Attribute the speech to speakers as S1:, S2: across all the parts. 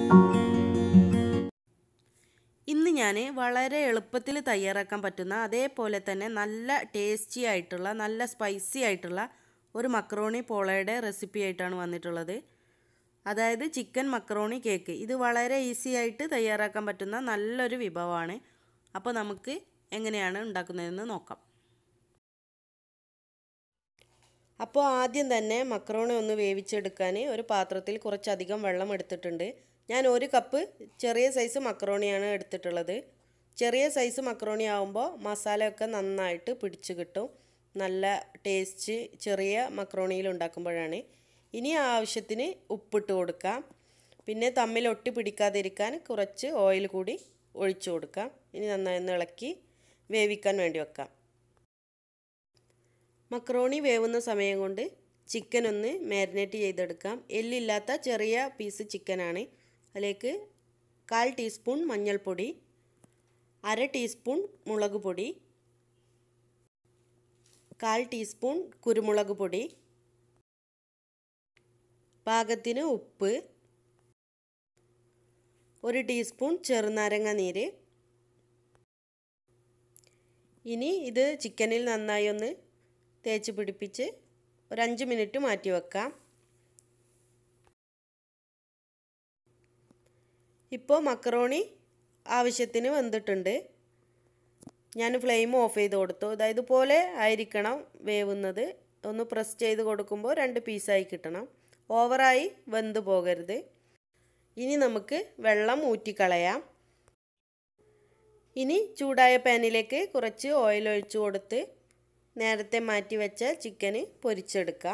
S1: ഇന്ന് ഞാൻ വളരെ എളുപ്പത്തിൽ തയ്യാറാക്കാൻ പറ്റുന്ന അതേപോലെ തന്നെ നല്ല ടേസ്റ്റി ആയിട്ടുള്ള നല്ല സ്പൈസി ആയിട്ടുള്ള ഒരു മക്രോണി പോളയുടെ റെസിപ്പി ആയിട്ടാണ് വന്നിട്ടുള്ളത് അതായത് ചിക്കൻ മക്രോണി കേക്ക് ഇത് വളരെ ഈസി ആയിട്ട് തയ്യാറാക്കാൻ പറ്റുന്ന നല്ലൊരു വിഭവമാണ് അപ്പോൾ നമുക്ക് എങ്ങനെയാണ് ഉണ്ടാക്കുന്നതെന്ന് നോക്കാം അപ്പോൾ ആദ്യം തന്നെ മക്രോണി ഒന്ന് വേവിച്ചെടുക്കാൻ ഒരു പാത്രത്തിൽ കുറച്ചധികം വെള്ളം എടുത്തിട്ടുണ്ട് ഞാൻ ഒരു കപ്പ് ചെറിയ സൈസ് മക്രോണിയാണ് എടുത്തിട്ടുള്ളത് ചെറിയ സൈസ് മക്രോണി ആകുമ്പോൾ മസാലയൊക്കെ നന്നായിട്ട് പിടിച്ച് കിട്ടും നല്ല ടേസ്റ്റ് ചെറിയ മക്രോണിയിൽ ഉണ്ടാക്കുമ്പോഴാണ് ഇനി ആവശ്യത്തിന് ഉപ്പിട്ട് കൊടുക്കാം പിന്നെ തമ്മിൽ ഒട്ടി പിടിക്കാതിരിക്കാൻ കുറച്ച് ഓയിൽ കൂടി ഒഴിച്ചു കൊടുക്കാം ഇനി നന്നായി ഒന്ന് ഇളക്കി വേവിക്കാൻ വേണ്ടി വെക്കാം മക്രോണി വേവുന്ന സമയം കൊണ്ട് ചിക്കൻ ഒന്ന് മാരിനേറ്റ് ചെയ്തെടുക്കാം എല്ലില്ലാത്ത ചെറിയ പീസ് ചിക്കനാണ് അതിലേക്ക് കാൽ ടീസ്പൂൺ മഞ്ഞൾപ്പൊടി അര ടീസ്പൂൺ മുളക് പൊടി കാൽ ടീസ്പൂൺ കുരുമുളക് പൊടി പാകത്തിന് ഉപ്പ് ഒരു ടീസ്പൂൺ ചെറുനാരങ്ങ നീര് ഇനി ഇത് ചിക്കനിൽ നന്നായി ഒന്ന് തേച്ച് പിടിപ്പിച്ച് ഒരു അഞ്ച് മിനിറ്റ് മാറ്റി വെക്കാം ഇപ്പോൾ മക്കറോണി ആവശ്യത്തിന് വെന്തിട്ടുണ്ട് ഞാൻ ഫ്ലെയിം ഓഫ് ചെയ്ത് കൊടുത്തു അതായത് പോലെ ആയിരിക്കണം വേവുന്നത് ഒന്ന് പ്രസ് ചെയ്ത് കൊടുക്കുമ്പോൾ രണ്ട് പീസായി കിട്ടണം ഓവറായി വെന്ത് പോകരുത് ഇനി നമുക്ക് വെള്ളം ഊറ്റിക്കളയാം ഇനി ചൂടായ പാനിലേക്ക് കുറച്ച് ഓയിൽ ഒഴിച്ചു കൊടുത്ത് നേരത്തെ മാറ്റി വെച്ച ചിക്കന് പൊരിച്ചെടുക്കാം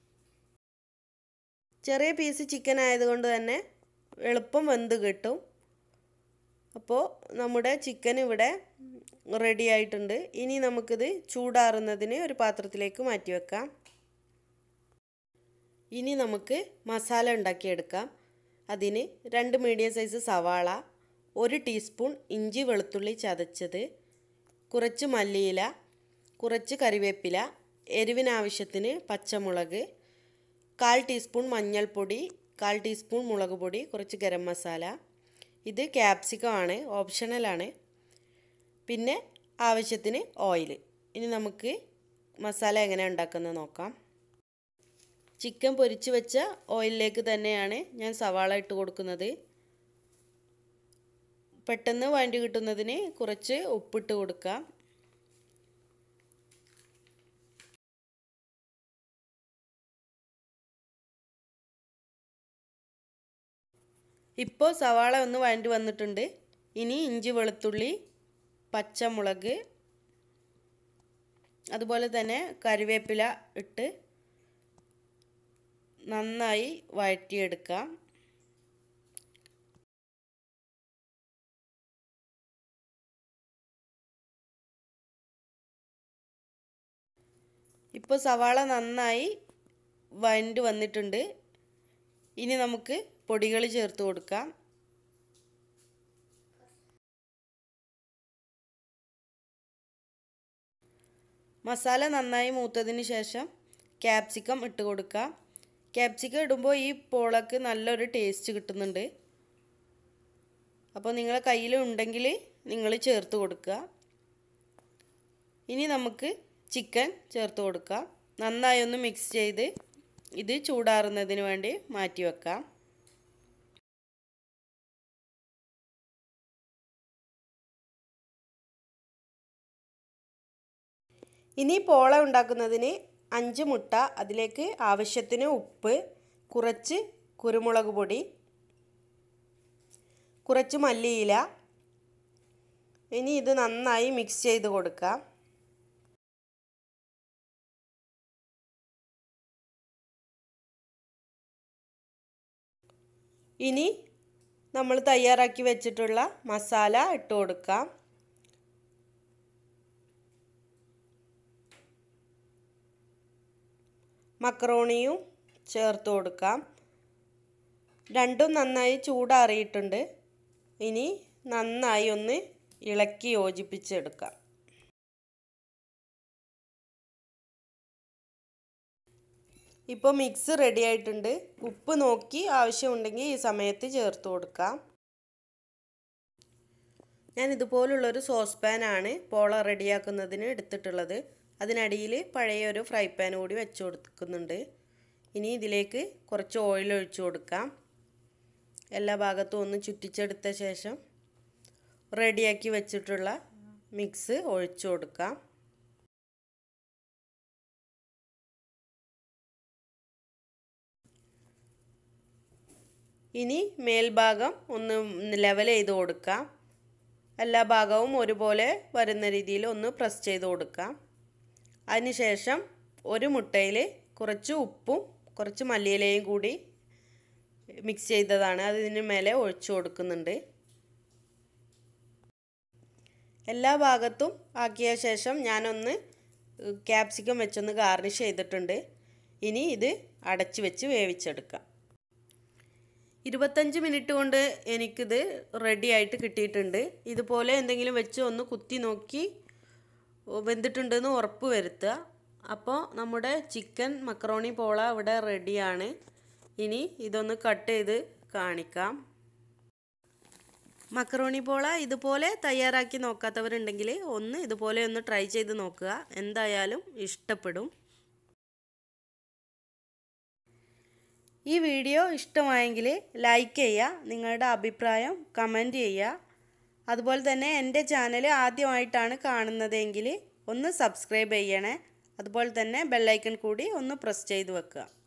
S1: ചെറിയ പീസ് ചിക്കൻ ആയതുകൊണ്ട് തന്നെ എളുപ്പം വെന്ത് കിട്ടും അപ്പോൾ നമ്മുടെ ചിക്കൻ ഇവിടെ റെഡി ആയിട്ടുണ്ട് ഇനി നമുക്കിത് ചൂടാറുന്നതിന് ഒരു പാത്രത്തിലേക്ക് മാറ്റി വെക്കാം ഇനി നമുക്ക് മസാല ഉണ്ടാക്കിയെടുക്കാം അതിന് രണ്ട് മീഡിയം സൈസ് സവാള ഒരു ടീസ്പൂൺ ഇഞ്ചി വെളുത്തുള്ളി ചതച്ചത് കുറച്ച് മല്ലിയില കുറച്ച് കറിവേപ്പില എരിവിനാവശ്യത്തിന് പച്ചമുളക് കാൽ ടീസ്പൂൺ മഞ്ഞൾപ്പൊടി കാൽ ടീസ്പൂൺ മുളക് പൊടി കുറച്ച് ഗരം മസാല ഇത് ക്യാപ്സിക്കം ആണ് ഓപ്ഷണലാണ് പിന്നെ ആവശ്യത്തിന് ഓയിൽ ഇനി നമുക്ക് മസാല എങ്ങനെ ഉണ്ടാക്കുന്നത് നോക്കാം ചിക്കൻ പൊരിച്ച് വെച്ച ഓയിലിലേക്ക് തന്നെയാണ് ഞാൻ സവാള ഇട്ട് കൊടുക്കുന്നത് പെട്ടെന്ന് വഴണ്ടി കിട്ടുന്നതിന് കുറച്ച് ഉപ്പിട്ട് കൊടുക്കാം ഇപ്പോൾ സവാള ഒന്ന് വഴണ്ടി വന്നിട്ടുണ്ട് ഇനി ഇഞ്ചി വെളുത്തുള്ളി പച്ചമുളക് അതുപോലെ തന്നെ കറിവേപ്പില ഇട്ട് നന്നായി വഴറ്റിയെടുക്കാം ഇപ്പോൾ സവാള നന്നായി വഴണ്ട് വന്നിട്ടുണ്ട് ഇനി നമുക്ക് പൊടികൾ ചേർത്ത് കൊടുക്കാം മസാല നന്നായി മൂത്തതിന് ശേഷം ക്യാപ്സിക്കം ഇട്ട് കൊടുക്കാം ക്യാപ്സിക്കം ഇടുമ്പോൾ ഈ പോളക്ക് നല്ലൊരു ടേസ്റ്റ് കിട്ടുന്നുണ്ട് അപ്പോൾ നിങ്ങളെ കയ്യിൽ ഉണ്ടെങ്കിൽ നിങ്ങൾ ചേർത്ത് കൊടുക്കുക ഇനി നമുക്ക് ചിക്കൻ ചേർത്ത് കൊടുക്കാം നന്നായി ഒന്ന് മിക്സ് ചെയ്ത് ഇത് ചൂടാറുന്നതിന് വേണ്ടി മാറ്റി വെക്കാം ഇനി പോള ഉണ്ടാക്കുന്നതിന് അഞ്ച് മുട്ട അതിലേക്ക് ആവശ്യത്തിന് ഉപ്പ് കുറച്ച് കുരുമുളക് പൊടി കുറച്ച് മല്ലിയില ഇനി ഇത് നന്നായി മിക്സ് ചെയ്ത് കൊടുക്കാം ഇനി നമ്മൾ തയ്യാറാക്കി വെച്ചിട്ടുള്ള മസാല ഇട്ട് കൊടുക്കാം മക്രോണിയും ചേർത്ത് കൊടുക്കാം രണ്ടും നന്നായി ചൂടാറിയിട്ടുണ്ട് ഇനി നന്നായി ഒന്ന് ഇളക്കി യോജിപ്പിച്ചെടുക്കാം ഇപ്പോൾ മിക്സ് റെഡി ആയിട്ടുണ്ട് ഉപ്പ് നോക്കി ആവശ്യമുണ്ടെങ്കിൽ ഈ സമയത്ത് ചേർത്ത് കൊടുക്കാം ഞാൻ ഇതുപോലുള്ളൊരു സോസ് പാനാണ് പോള റെഡിയാക്കുന്നതിന് എടുത്തിട്ടുള്ളത് അതിനടിയിൽ പഴയ ഒരു ഫ്രൈ പാൻ കൂടി വെച്ച് കൊടുക്കുന്നുണ്ട് ഇനി ഇതിലേക്ക് കുറച്ച് ഓയിൽ ഒഴിച്ചു കൊടുക്കാം എല്ലാ ഭാഗത്തും ഒന്ന് ചുറ്റിച്ചെടുത്ത ശേഷം റെഡിയാക്കി വെച്ചിട്ടുള്ള മിക്സ് ഒഴിച്ചു കൊടുക്കാം ഇനി മേൽഭാഗം ഒന്ന് ലെവൽ ചെയ്ത് കൊടുക്കാം എല്ലാ ഭാഗവും ഒരുപോലെ വരുന്ന രീതിയിൽ ഒന്ന് പ്രസ് ചെയ്ത് കൊടുക്കാം അതിനുശേഷം ഒരു മുട്ടയിൽ കുറച്ച് ഉപ്പും കുറച്ച് മല്ലിയിലയും കൂടി മിക്സ് ചെയ്തതാണ് അതിന് മേലെ ഒഴിച്ചു കൊടുക്കുന്നുണ്ട് എല്ലാ ഭാഗത്തും ആക്കിയ ശേഷം ഞാനൊന്ന് ക്യാപ്സിക്കം വെച്ചൊന്ന് ഗാർണിഷ് ചെയ്തിട്ടുണ്ട് ഇനി ഇത് അടച്ചു വെച്ച് വേവിച്ചെടുക്കാം ഇരുപത്തഞ്ച് മിനിറ്റ് കൊണ്ട് എനിക്കിത് റെഡി ആയിട്ട് കിട്ടിയിട്ടുണ്ട് ഇതുപോലെ എന്തെങ്കിലും വെച്ച് ഒന്ന് കുത്തി നോക്കി വെന്തിട്ടുണ്ടെന്ന് ഉറപ്പ് വരുത്തുക അപ്പോൾ നമ്മുടെ ചിക്കൻ മക്രോണി പോള ഇവിടെ റെഡിയാണ് ഇനി ഇതൊന്ന് കട്ട് ചെയ്ത് കാണിക്കാം മക്രോണി പോള ഇതുപോലെ തയ്യാറാക്കി നോക്കാത്തവരുണ്ടെങ്കിൽ ഒന്ന് ഇതുപോലെ ഒന്ന് ട്രൈ ചെയ്ത് നോക്കുക എന്തായാലും ഇഷ്ടപ്പെടും ഈ വീഡിയോ ഇഷ്ടമായെങ്കിൽ ലൈക്ക് ചെയ്യുക നിങ്ങളുടെ അഭിപ്രായം കമൻറ്റ് ചെയ്യുക അതുപോലെ തന്നെ എൻ്റെ ചാനൽ ആദ്യമായിട്ടാണ് കാണുന്നതെങ്കിൽ ഒന്ന് സബ്സ്ക്രൈബ് ചെയ്യണേ അതുപോലെ തന്നെ ബെല്ലൈക്കൺ കൂടി ഒന്ന് പ്രസ് ചെയ്ത് വെക്കുക